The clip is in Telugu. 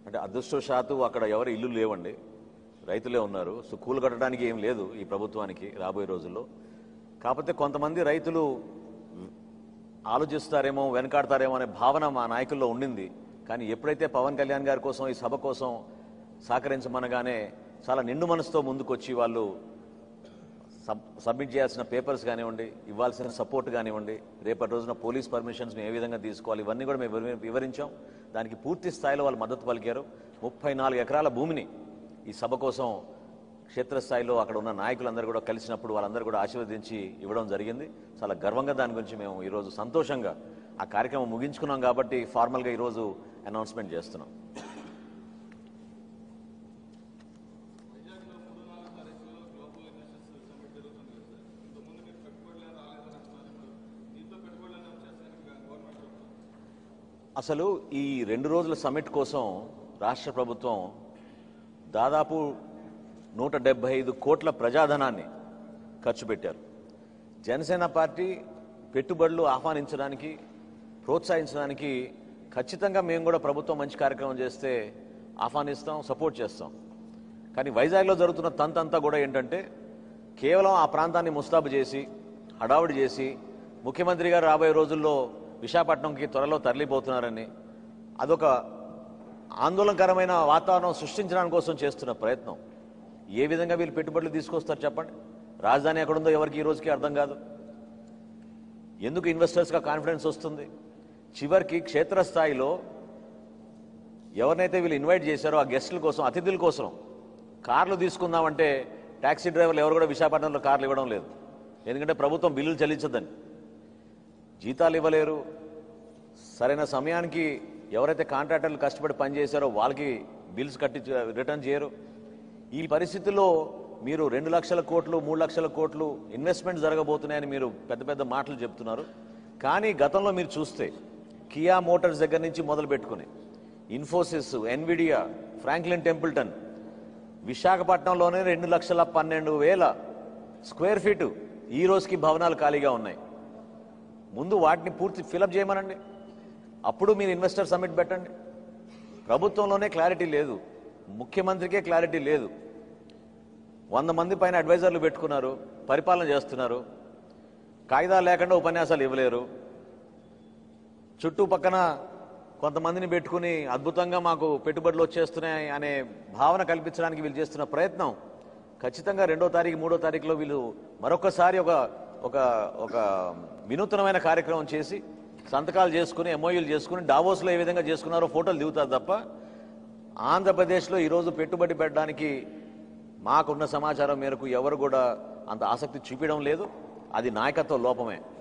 అంటే అదృష్టవశాత్తు అక్కడ ఎవరు ఇల్లు లేవండి రైతులే ఉన్నారు సో కూలు కట్టడానికి ఏం లేదు ఈ ప్రభుత్వానికి రాబోయే రోజుల్లో కాకపోతే కొంతమంది రైతులు ఆలోచిస్తారేమో వెనకాడతారేమో అనే భావన మా నాయకుల్లో ఉండింది కానీ ఎప్పుడైతే పవన్ కళ్యాణ్ గారి కోసం ఈ సభ కోసం సహకరించమనగానే చాలా నిండు మనసుతో ముందుకొచ్చి వాళ్ళు సబ్ సబ్మిట్ చేయాల్సిన పేపర్స్ కానివ్వండి ఇవ్వాల్సిన సపోర్ట్ కానివ్వండి రేపటి రోజున పోలీస్ పర్మిషన్స్ మేము ఏ విధంగా తీసుకోవాలి ఇవన్నీ కూడా మేము వివరి- వివరించాం దానికి పూర్తి స్థాయిలో వాళ్ళు మద్దతు పలికారు ముప్పై నాలుగు ఎకరాల భూమిని ఈ సభ కోసం క్షేత్రస్థాయిలో అక్కడ ఉన్న నాయకులందరూ కూడా కలిసినప్పుడు వాళ్ళందరూ కూడా ఆశీర్వదించి ఇవ్వడం జరిగింది చాలా గర్వంగా దాని గురించి మేము ఈరోజు సంతోషంగా ఆ కార్యక్రమం ముగించుకున్నాం కాబట్టి ఫార్మల్గా ఈరోజు అనౌన్స్మెంట్ చేస్తున్నాం అసలు ఈ రెండు రోజుల సమ్మిట్ కోసం రాష్ట్ర ప్రభుత్వం దాదాపు నూట డెబ్బై ఐదు కోట్ల ప్రజాధనాన్ని ఖర్చు పెట్టారు జనసేన పార్టీ పెట్టుబడులు ఆహ్వానించడానికి ప్రోత్సహించడానికి ఖచ్చితంగా మేము కూడా ప్రభుత్వం మంచి కార్యక్రమం చేస్తే ఆహ్వానిస్తాం సపోర్ట్ చేస్తాం కానీ వైజాగ్లో జరుగుతున్న తంతంతా కూడా ఏంటంటే కేవలం ఆ ప్రాంతాన్ని ముస్తాబు చేసి హడావుడి చేసి ముఖ్యమంత్రి గారు రాబోయే రోజుల్లో విశాఖపట్నంకి త్వరలో తరలిపోతున్నారని అదొక ఆందోళనకరమైన వాతావరణం సృష్టించడానికి కోసం చేస్తున్న ప్రయత్నం ఏ విధంగా వీళ్ళు పెట్టుబడులు తీసుకొస్తారు చెప్పండి రాజధాని ఎక్కడుందో ఎవరికి ఈ రోజుకి అర్థం కాదు ఎందుకు ఇన్వెస్టర్స్గా కాన్ఫిడెన్స్ వస్తుంది చివరికి క్షేత్రస్థాయిలో ఎవరినైతే వీళ్ళు ఇన్వైట్ చేశారో ఆ గెస్టుల కోసం అతిథుల కోసం కార్లు తీసుకుందామంటే ట్యాక్సీ డ్రైవర్లు ఎవరు కూడా విశాఖపట్నంలో కార్లు ఇవ్వడం లేదు ఎందుకంటే ప్రభుత్వం బిల్లులు చెల్లించదని జీతాలు ఇవ్వలేరు సరైన సమయానికి ఎవరైతే కాంట్రాక్టర్లు కష్టపడి పనిచేశారో వాళ్ళకి బిల్స్ కట్టి రిటర్న్ చేయరు ఈ పరిస్థితుల్లో మీరు రెండు లక్షల కోట్లు మూడు లక్షల కోట్లు ఇన్వెస్ట్మెంట్ జరగబోతున్నాయని మీరు పెద్ద పెద్ద మాటలు చెప్తున్నారు కానీ గతంలో మీరు చూస్తే కియా మోటార్స్ దగ్గర నుంచి మొదలు పెట్టుకుని ఇన్ఫోసిస్ ఎన్విడియా ఫ్రాంక్లిన్ టెంపుల్టన్ విశాఖపట్నంలోనే రెండు లక్షల పన్నెండు వేల స్క్వేర్ ఫీటు ఈ రోజుకి భవనాలు ఖాళీగా ఉన్నాయి ముందు వాటిని పూర్తి ఫిలప్ చేయమనండి అప్పుడు మీరు ఇన్వెస్టర్ సమ్మిట్ పెట్టండి ప్రభుత్వంలోనే క్లారిటీ లేదు ముఖ్యమంత్రికే క్లారిటీ లేదు వంద మంది పైన అడ్వైజర్లు పెట్టుకున్నారు పరిపాలన చేస్తున్నారు కాగితాలు లేకుండా ఉపన్యాసాలు ఇవ్వలేరు చుట్టుపక్కన కొంతమందిని పెట్టుకుని అద్భుతంగా మాకు పెట్టుబడులు వచ్చేస్తున్నాయి అనే భావన కల్పించడానికి వీళ్ళు చేస్తున్న ప్రయత్నం ఖచ్చితంగా రెండో తారీఖు మూడో తారీఖులో వీళ్ళు మరొకసారి ఒక ఒక ఒక వినూత్నమైన కార్యక్రమం చేసి సంతకాలు చేసుకుని ఎంఓయూలు చేసుకుని డావోస్లో ఏ విధంగా చేసుకున్నారో ఫోటోలు దిగుతారు తప్ప ఆంధ్రప్రదేశ్లో ఈరోజు పెట్టుబడి పెట్టడానికి మాకున్న సమాచారం మేరకు ఎవరు కూడా అంత ఆసక్తి చూపించడం లేదు అది నాయకత్వ లోపమే